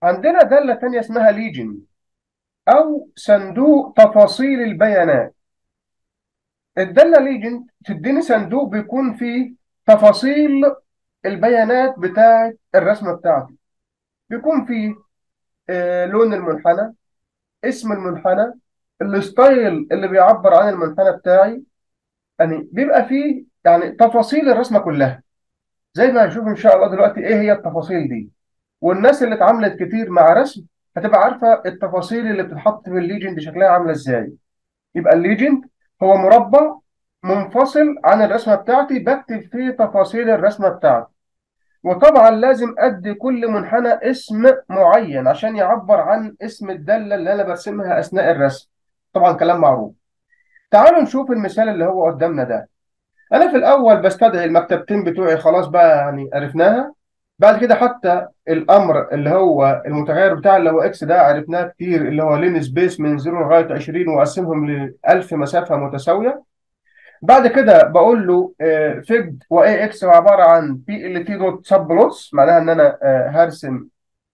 عندنا دالة تانية اسمها ليجن أو صندوق تفاصيل البيانات الدالة ليجن تديني صندوق بيكون فيه تفاصيل البيانات بتاعة الرسمة بتاعتي بيكون فيه آه، لون المنحنى اسم المنحنى الستايل اللي بيعبر عن المنحنى بتاعي يعني بيبقى فيه يعني تفاصيل الرسمة كلها زي ما هنشوف إن شاء الله دلوقتي إيه هي التفاصيل دي والناس اللي اتعاملت كتير مع رسم هتبقى عارفة التفاصيل اللي بتتحط في الليجند شكلها عاملة إزاي يبقى الليجند هو مربع منفصل عن الرسمة بتاعتي بكتب فيه تفاصيل الرسمة بتاعتي وطبعا لازم أدي كل منحنى اسم معين عشان يعبر عن اسم الدالة اللي أنا برسمها أثناء الرسم طبعا كلام معروف تعالوا نشوف المثال اللي هو قدامنا ده أنا في الأول بستدعي المكتبتين بتوعي خلاص بقى يعني عرفناها بعد كده حتى الأمر اللي هو المتغير بتاع اللي هو إكس ده عرفناه كتير اللي هو لين سبيس من 0 لغاية 20 وأقسمهم ل 1000 مسافة متساوية بعد كده بقول له فيج واي اكس هو عباره عن بي ال تي دوت سب بلوتس معناها ان انا آه، هرسم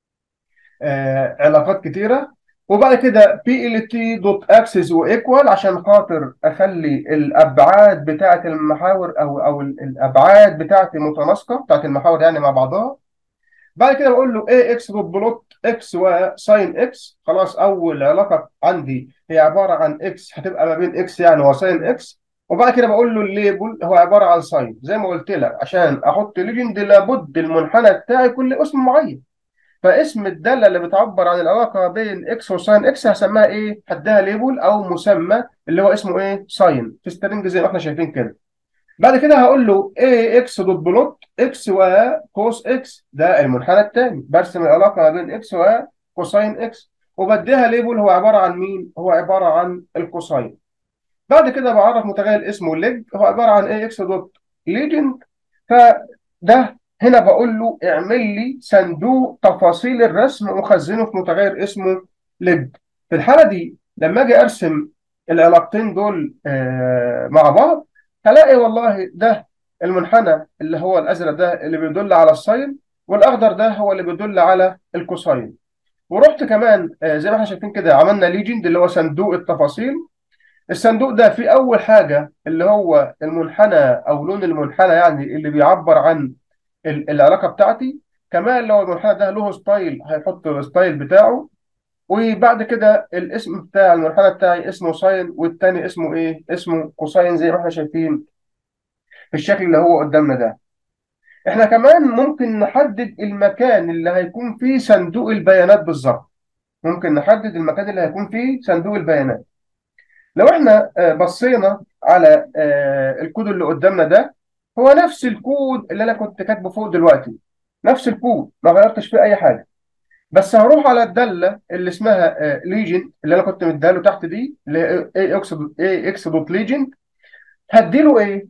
آه، علاقات كتيره وبعد كده بي ال تي دوت اكسس وايكوال عشان خاطر اخلي الابعاد بتاعه المحاور او او ال- الابعاد بتاعتي متناسقه بتاعه المحاور يعني مع بعضها بعد كده بقول له اي اكس دوت بلوت اكس وساين اكس خلاص اول علاقه عندي هي عباره عن اكس هتبقى ما بين اكس يعني وساين اكس وبعد كده بقول له الليبل هو عباره عن ساين زي ما قلت لك عشان احط ليجند لابد المنحنى بتاعي كل اسم معين فاسم الداله اللي بتعبر عن العلاقه بين اكس وساين اكس هسميها ايه؟ هديها ليبل او مسمى اللي هو اسمه ايه؟ ساين في سترنج زي ما احنا شايفين كده بعد كده هقول له اي اكس دوت بلوت اكس وكوس اكس ده المنحنى الثاني برسم العلاقه ما بين اكس وكوساين اكس وبديها ليبل هو عباره عن مين؟ هو عباره عن الكوساين بعد كده بعرف متغير اسمه ليج هو عباره عن اي اكس دوت ليجند فده هنا بقول له اعمل لي صندوق تفاصيل الرسم وخزنه في متغير اسمه ليج في الحاله دي لما اجي ارسم العلاقتين دول آه مع بعض هلاقي والله ده المنحنى اللي هو الازرق ده اللي بيدل على الساين والاخضر ده هو اللي بيدل على الكوساين ورحت كمان آه زي ما احنا شايفين كده عملنا ليجند اللي هو صندوق التفاصيل الصندوق ده فيه أول حاجة اللي هو المنحنى أو لون المنحنى يعني اللي بيعبر عن ال- العلاقة بتاعتي كمان لو المنحنى ده له ستايل هيحط الستايل بتاعه وبعد كده الاسم بتاع المنحنى بتاعي اسمه ساين والتاني اسمه إيه؟ اسمه كوساين زي ما احنا شايفين في الشكل اللي هو قدامنا ده. احنا كمان ممكن نحدد المكان اللي هيكون فيه صندوق البيانات بالظبط. ممكن نحدد المكان اللي هيكون فيه صندوق البيانات. لو احنا آه، بصينا على آه، الكود اللي قدامنا ده هو نفس الكود اللي انا كنت كاتبه فوق دلوقتي نفس الكود ما غيرتش فيه اي حاجه بس هروح على الداله اللي اسمها ليجن اللي انا كنت مديها له تحت دي اللي هي اي اكس اي اكس دوت ليجن هديله ايه؟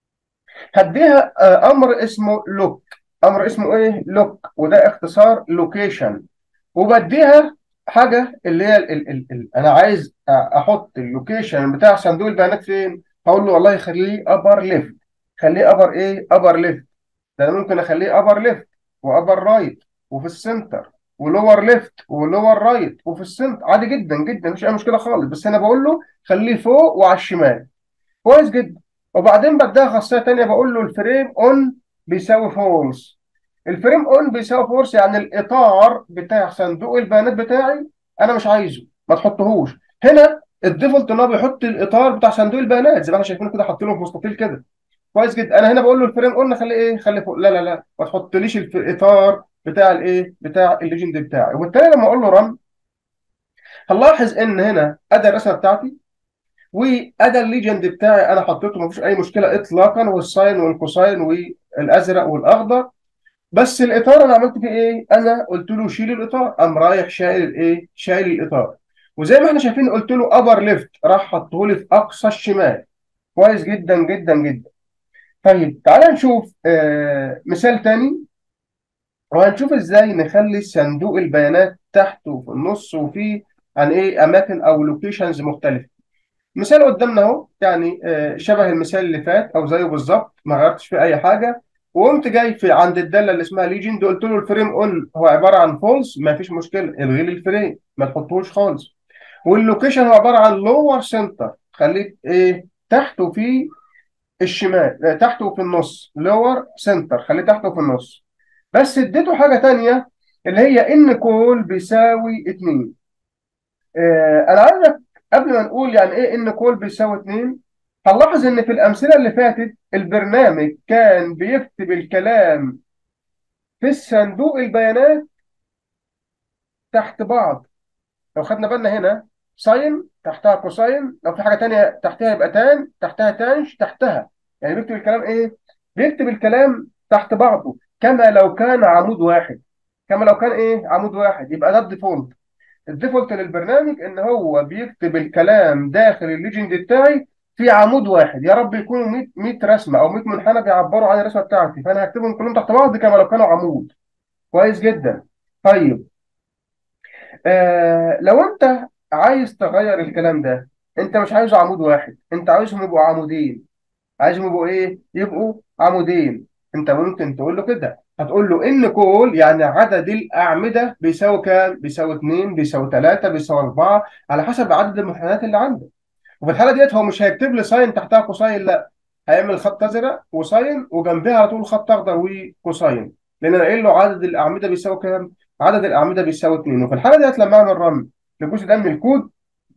هديها آه، امر اسمه لوك امر اسمه ايه؟ لوك وده اختصار لوكيشن وبديها حاجه اللي هي ال ال ال ال انا عايز أ- احط اللوكيشن بتاع صندوق البيانات فين هقول له والله خليه ابر ليفت خليه ابر ايه ابر ليفت ده انا ممكن اخليه ابر ليفت وابر رايت وفي السنتر ولور ليفت ولور رايت وفي السنتر عادي جدا جدا مفيش اي مشكله خالص بس انا بقول له خليه فوق وعلى الشمال كويس جدا وبعدين بديها خاصيه تانيه بقول له الفريم اون بيساوي فولس الفريم اون بيساوي فورس يعني الاطار بتاع صندوق البيانات بتاعي انا مش عايزه ما تحطهوش هنا الديفولت ان هو بيحط الاطار بتاع صندوق البيانات زي ما احنا شايفين كده حاطينه في مستطيل كده كويس جدا انا هنا بقول له الفريم اون خليه ايه خليه فوق لا لا لا ما تحطليش الف- الاطار بتاع الايه بتاع الليجند بتاعي وبالتالي لما اقول له رن هنلاحظ ان هنا ادى الرسمه بتاعتي وادى الليجند بتاعي انا حطيته مفيش اي مشكله اطلاقا والساين والكوساين والازرق والاخضر بس الاطار انا عملت فيه ايه؟ انا قلت له شيل الاطار قام رايح شايل الايه؟ شايل الاطار وزي ما احنا شايفين قلت له ابر ليفت راح حطه لي في اقصى الشمال كويس جدا جدا جدا طيب تعالى نشوف آه مثال تاني وهنشوف ازاي نخلي صندوق البيانات تحت وفي النص وفي عن ايه اماكن او لوكيشنز مختلفه مثال قدامنا اهو يعني آه شبه المثال اللي فات او زيه بالظبط ما غيرتش فيه اي حاجه وقمت جاي في عند الداله اللي اسمها ليجند قلت له الفريم اون هو عباره عن فولس ما فيش مشكله الغي لي الفريم ما تحطوش خالص واللوكيشن هو عباره عن لور سنتر خليك ايه تحته في الشمال آه، تحته في النص لور سنتر خليه تحته في النص بس اديته حاجه تانية اللي هي ان كول بيساوي 2 آه انا عايزك قبل ما نقول يعني ايه ان كول بيساوي 2 هنلاحظ ان في الامثله اللي فاتت البرنامج كان بيكتب الكلام في الصندوق البيانات تحت بعض لو خدنا بالنا هنا ساين تحتها كوساين لو في حاجه تانية تحتها يبقى تان تحتها تانش تحتها يعني بيكتب الكلام ايه بيكتب الكلام تحت بعضه كما لو كان عمود واحد كما لو كان ايه عمود واحد يبقى ده الديفولت الديفولت للبرنامج ان هو بيكتب الكلام داخل الليجند بتاعي في عمود واحد يا رب يكونوا 100 100 رسمه او 100 منحنى بيعبروا عن الرسمه بتاعتي فانا هكتبهم كلهم تحت بعض كما لو كانوا عمود كويس جدا طيب آه لو انت عايز تغير الكلام ده انت مش عايزه عمود واحد انت عايزهم يبقوا عمودين عايزهم يبقوا ايه يبقوا عمودين انت ممكن تقول له كده هتقول له ان كول يعني عدد الاعمده بيساوي كام بيساوي 2 بيساوي 3 بيساوي 4 على حسب عدد المنحنيات اللي عندك وفي الحاله ديت هو مش هيكتب لي ساين تحتها كوساين لا هيعمل خط ازرق وساين وجنبها على طول خط اخضر وكوساين لان انا قايل له عدد الاعمده بيساوي كام عدد الاعمده بيساوي 2 وفي الحاله ديت لما اعمل رن للجزء ده من الكود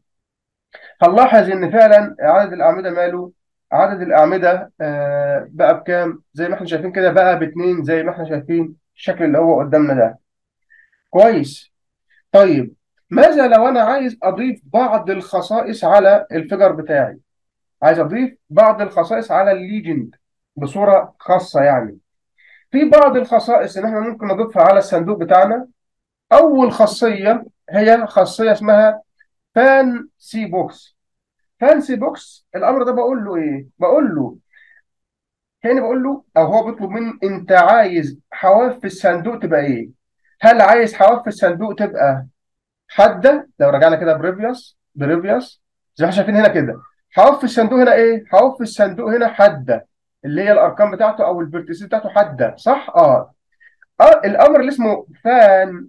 هنلاحظ ان فعلا عدد الاعمده ماله عدد الاعمده آه بقى بكام زي ما احنا شايفين كده بقى باتنين زي ما احنا شايفين الشكل اللي هو قدامنا ده كويس طيب ماذا لو انا عايز اضيف بعض الخصائص على الفيجر بتاعي عايز اضيف بعض الخصائص على الليجند بصوره خاصه يعني في بعض الخصائص اللي احنا ممكن نضيفها على الصندوق بتاعنا اول خاصيه هي خاصيه اسمها فان سي بوكس فانسي بوكس الامر ده بقول له ايه بقول له هنا بقول له او هو بيطلب مني انت عايز حواف في الصندوق تبقى ايه هل عايز حواف في الصندوق تبقى حاده لو رجعنا كده بريفيوس بريفيوس زي ما احنا شايفين هنا كده حواف في الصندوق هنا ايه حواف في الصندوق هنا حاده اللي هي الارقام بتاعته او الفيرتيسز بتاعته حاده صح اه, آه الامر اللي اسمه فان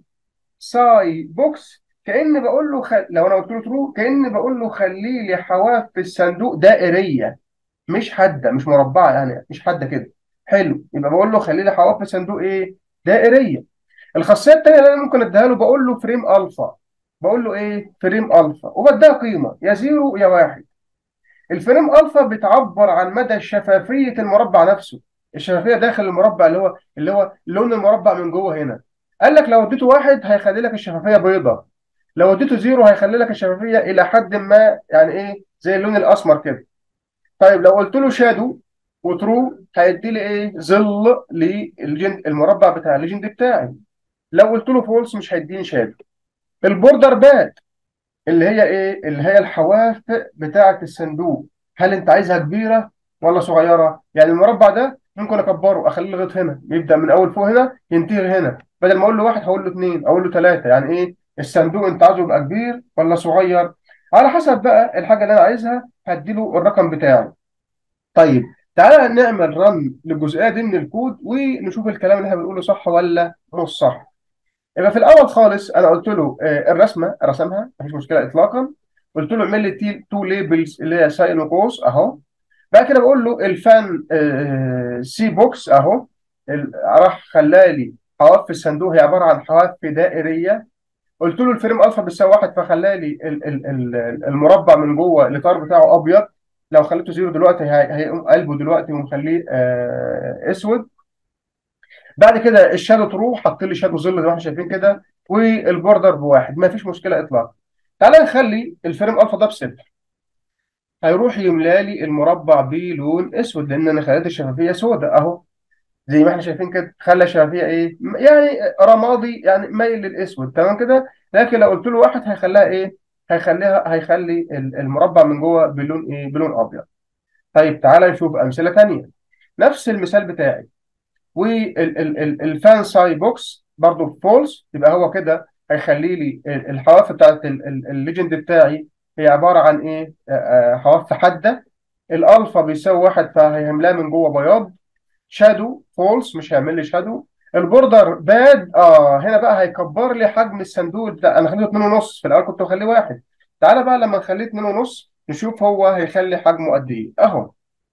ساي بوكس كأن بقول له خل... لو انا قلت له ترو كأن بقول له خلي لي حواف في الصندوق دائريه مش حاده مش مربعه يعني مش حاده كده حلو يبقى بقول له خلي لي حواف في الصندوق ايه دائريه الخاصيه الثانيه اللي انا ممكن اديها له بقول له فريم الفا بقول له ايه فريم الفا وبديها قيمه يا زيرو يا واحد الفريم الفا بتعبر عن مدى شفافيه المربع نفسه الشفافيه داخل المربع اللي هو اللي هو لون المربع من جوه هنا قال لك لو اديته واحد هيخلي لك الشفافيه بيضاء لو اديته زيرو هيخلي لك الشفافيه الى حد ما يعني ايه زي اللون الاسمر كده طيب لو قلت له شادو وترو هيدي لي ايه ظل للجند المربع بتاع الليجند بتاعي لو قلت له فولس مش هيديني شادو البوردر باد اللي هي ايه اللي هي الحواف بتاعه الصندوق هل انت عايزها كبيره ولا صغيره يعني المربع ده ممكن اكبره اخليه لغايه هنا يبدا من اول فوق هنا ينتهي هنا بدل ما اقول له واحد هقول له اثنين اقول له ثلاثه يعني ايه الصندوق انت عايزه يبقى كبير ولا صغير على حسب بقى الحاجه اللي انا عايزها هديله الرقم بتاعه طيب تعالى نعمل رن للجزئيه دي من الكود ونشوف الكلام اللي احنا بنقوله صح ولا مش صح يبقى في الاول خالص انا قلت له آه، الرسمه رسمها مفيش مشكله اطلاقا قلت له اعمل لي تو ليبلز اللي هي ساين وقوس اهو بعد كده بقول له الفان آه، سي بوكس اهو ال- راح خلالي حواف في الصندوق هي عباره عن حواف دائريه قلت له الفريم الفا بيساوي واحد فخلالي ال- ال- ال- المربع من جوه الاطار بتاعه ابيض لو خليته زيرو دلوقتي هي- هيقوم قلبه دلوقتي ومخليه آه، اسود بعد كده الشادو ترو حط لي شادو ظل زي ما احنا شايفين كده والبوردر بواحد ما فيش مشكله اطلاقا تعالى نخلي الفريم الفا ده بصفر هيروح يملى لي المربع بلون اسود لان انا خليت الشفافيه سوداء اهو زي ما احنا شايفين كده خلى الشفافيه ايه م- يعني رمادي يعني مايل للاسود تمام كده لكن لو قلت له واحد هيخليها ايه هيخليها هيخلي ال- المربع من جوه بلون ايه بلون ابيض طيب تعالى نشوف امثله تانيه نفس المثال بتاعي والفان ساي بوكس برضو فولس يبقى هو كده هيخلي لي ال- الحواف بتاعت ال- ال- الليجند بتاعي هي عباره عن ايه آه، آه، حواف حاده الالفا بيساوي واحد فهيملاها من جوه بياض شادو فولس مش هيعمل لي شادو البوردر باد اه هنا بقى هيكبر لي حجم الصندوق ده انا خليته 2 ونص في الاول كنت بخليه واحد تعالى بقى لما نخليه 2 ونص نشوف هو هيخلي حجمه قد ايه اهو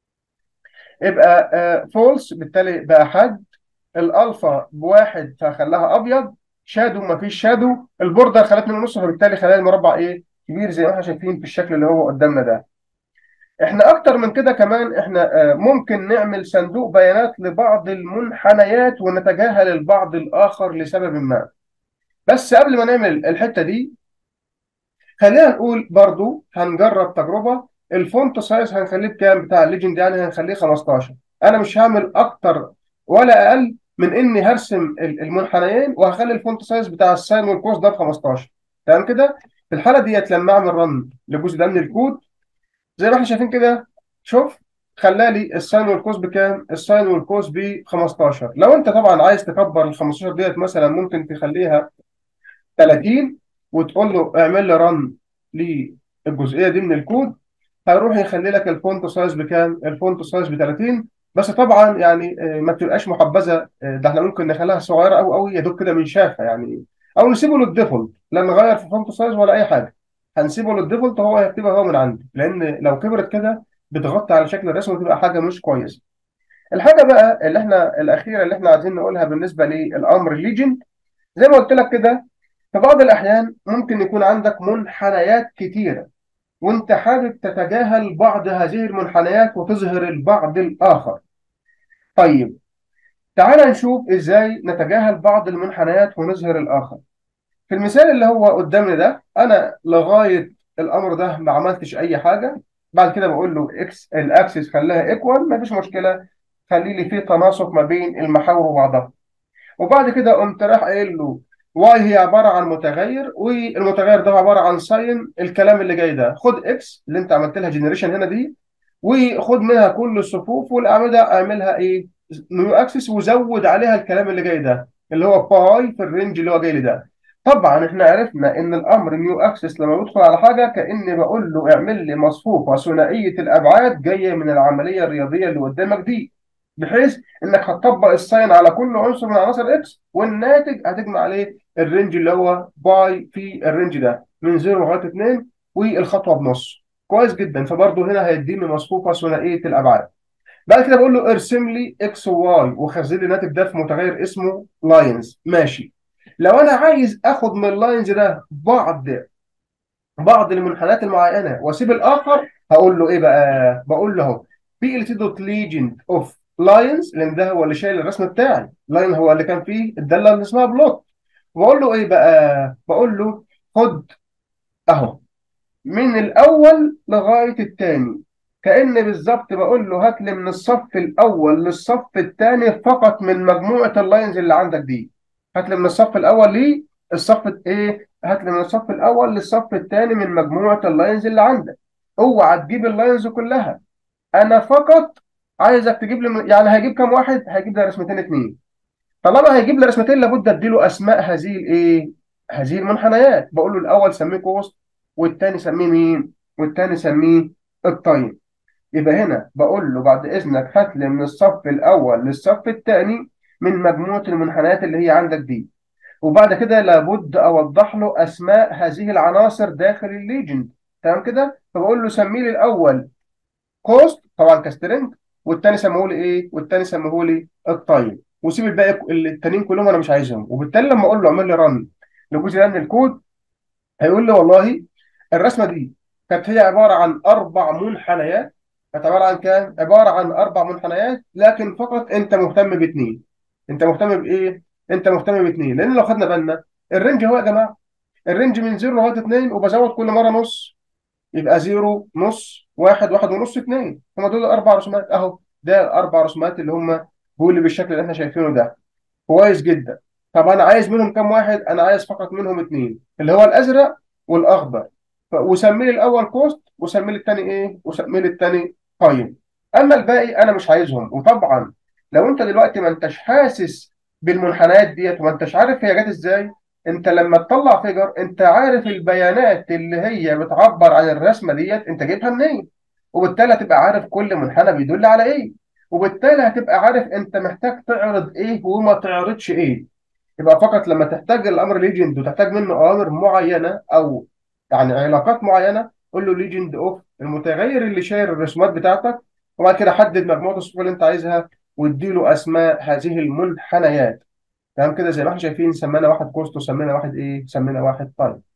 يبقى آه فولس بالتالي بقى حد الالفا بواحد فخلاها ابيض شادو ما فيش شادو البوردر خلاه 2 ونص فبالتالي خلاه المربع ايه كبير زي ما احنا شايفين في الشكل اللي هو قدامنا ده احنا اكتر من كده كمان احنا ممكن نعمل صندوق بيانات لبعض المنحنيات ونتجاهل البعض الاخر لسبب ما بس قبل ما نعمل الحتة دي خلينا نقول برضو هنجرب تجربة الفونت سايز هنخليه بكام بتاع الليجند يعني هنخليه 15 انا مش هعمل اكتر ولا اقل من اني هرسم المنحنيين وهخلي الفونت سايز بتاع الساين والكوس ده ب 15 تمام كده في الحالة ديت لما اعمل رن للجزء ده من الكود زي ما احنا شايفين كده شوف خلالي الساين والكوس بكام؟ الساين والكوس ب 15 لو انت طبعا عايز تكبر ال 15 ديت مثلا ممكن تخليها 30 وتقول له اعمل لي رن للجزئيه دي من الكود هيروح يخلي لك الفونت سايز بكام؟ الفونت سايز ب 30 بس طبعا يعني ما بتبقاش محبذه ده احنا ممكن نخليها صغيره قوي قوي يا دوب كده من شافه يعني او نسيبه للديفولت لا نغير في فونت سايز ولا اي حاجه هنسيبه للديفولت هو هيكتبها هو من عنده لان لو كبرت كده بتغطي على شكل الرسم وتبقى حاجه مش كويسه الحاجه بقى اللي احنا الاخيره اللي احنا عايزين نقولها بالنسبه للامر ليجند زي ما قلت لك كده في بعض الاحيان ممكن يكون عندك منحنيات كتيره وانت حابب تتجاهل بعض هذه المنحنيات وتظهر البعض الاخر طيب تعال نشوف ازاي نتجاهل بعض المنحنيات ونظهر الاخر في المثال اللي هو قدامنا ده انا لغايه الامر ده ما عملتش اي حاجه بعد كده بقول له اكس الاكسس خليها ايكوال ما فيش مشكله خلي لي فيه تناسق ما بين المحاور وبعضها وبعد كده قمت رايح قايل له واي هي عباره عن متغير والمتغير ده عباره عن ساين الكلام اللي جاي ده خد اكس اللي انت عملت لها جنريشن هنا دي وخد منها كل الصفوف والاعمده اعملها ايه نيو اكسس وزود عليها الكلام اللي جاي ده اللي هو باي في الرينج اللي هو جاي لي ده طبعا احنا عرفنا ان الامر نيو اكسس لما بدخل على حاجه كاني بقول له اعمل لي مصفوفه ثنائيه الابعاد جايه من العمليه الرياضيه اللي قدامك دي بحيث انك هتطبق الساين على كل عنصر من عناصر اكس والناتج هتجمع عليه الرينج اللي هو باي في الرينج ده من 0 لغايه 2 والخطوه بنص كويس جدا فبرضه هنا هيديني مصفوفه ثنائيه الابعاد بعد كده بقول له ارسم لي اكس وواي وخزن لي الناتج ده في متغير اسمه لاينز ماشي لو انا عايز اخد من اللاينز ده بعض بعض المنحنيات المعينه واسيب الاخر هقول له ايه بقى بقول له اهو بي ال تي دوت ليجند اوف لاينز لان ده هو اللي شايل الرسم بتاعي لاين هو اللي كان فيه الداله اللي اسمها بلوت بقول له ايه بقى بقول له خد اهو من الاول لغايه الثاني كأن بالظبط بقول له هات لي من الصف الاول للصف الثاني فقط من مجموعه اللاينز اللي عندك دي هات لي من الصف الاول للصف ايه هات لي من الصف الاول للصف الثاني من مجموعه اللاينز اللي عندك اوعى تجيب اللاينز كلها انا فقط عايزك تجيب لي يعني هيجيب كام واحد هيجيب لي رسمتين اتنين طالما هيجيب لي رسمتين لابد اديله اسماء هذه الايه هذه المنحنيات بقول له الاول سميه كوست والثاني سميه مين والثاني سميه التايم يبقى هنا بقول له بعد اذنك هات لي من الصف الاول للصف الثاني من مجموعه المنحنيات اللي هي عندك دي وبعد كده لابد اوضح له اسماء هذه العناصر داخل الليجند تمام كده فبقول له سمي لي الاول كوست طبعا كسترنج والثاني سموه لي ايه والثاني سموه لي التايم وسيب الباقي التانيين كلهم انا مش عايزهم وبالتالي لما اقول له اعمل لي رن للجزء ده من الكود هيقول لي والله الرسمه دي كانت هي عباره عن اربع منحنيات كانت عباره عن كام؟ عباره عن اربع منحنيات لكن فقط انت مهتم باثنين انت مهتم بايه؟ انت مهتم باثنين لان لو خدنا بالنا الرينج هو يا جماعه الرينج من 0 لغايه 2 وبزود كل مره نص يبقى 0 نص واحد واحد ونص اثنين هم دول اربع رسومات اهو ده الاربع رسومات اللي هم هو اللي بالشكل اللي احنا شايفينه ده كويس جدا طب انا عايز منهم كام واحد انا عايز فقط منهم اثنين اللي هو الازرق والاخضر وسمي لي الاول كوست وسمي لي الثاني ايه وسمي لي الثاني تايم اما الباقي انا مش عايزهم وطبعا لو انت دلوقتي ما انتش حاسس بالمنحنيات ديت وما انتش عارف هي جت ازاي انت لما تطلع فيجر انت عارف البيانات اللي هي بتعبر عن الرسمه ديت انت جايبها منين وبالتالي تبقى عارف كل منحنى بيدل على ايه وبالتالي هتبقى عارف انت محتاج تعرض ايه وما تعرضش ايه يبقى فقط لما تحتاج الامر ليجند وتحتاج منه اوامر معينه او يعني علاقات معينه قول له ليجند اوف المتغير اللي شايل الرسومات بتاعتك وبعد كده حدد مجموعه الصفوف اللي انت عايزها واديله اسماء هذه المنحنيات تمام كده زي ما احنا شايفين سمينا واحد كوست وسمينا واحد ايه سمينا واحد طيب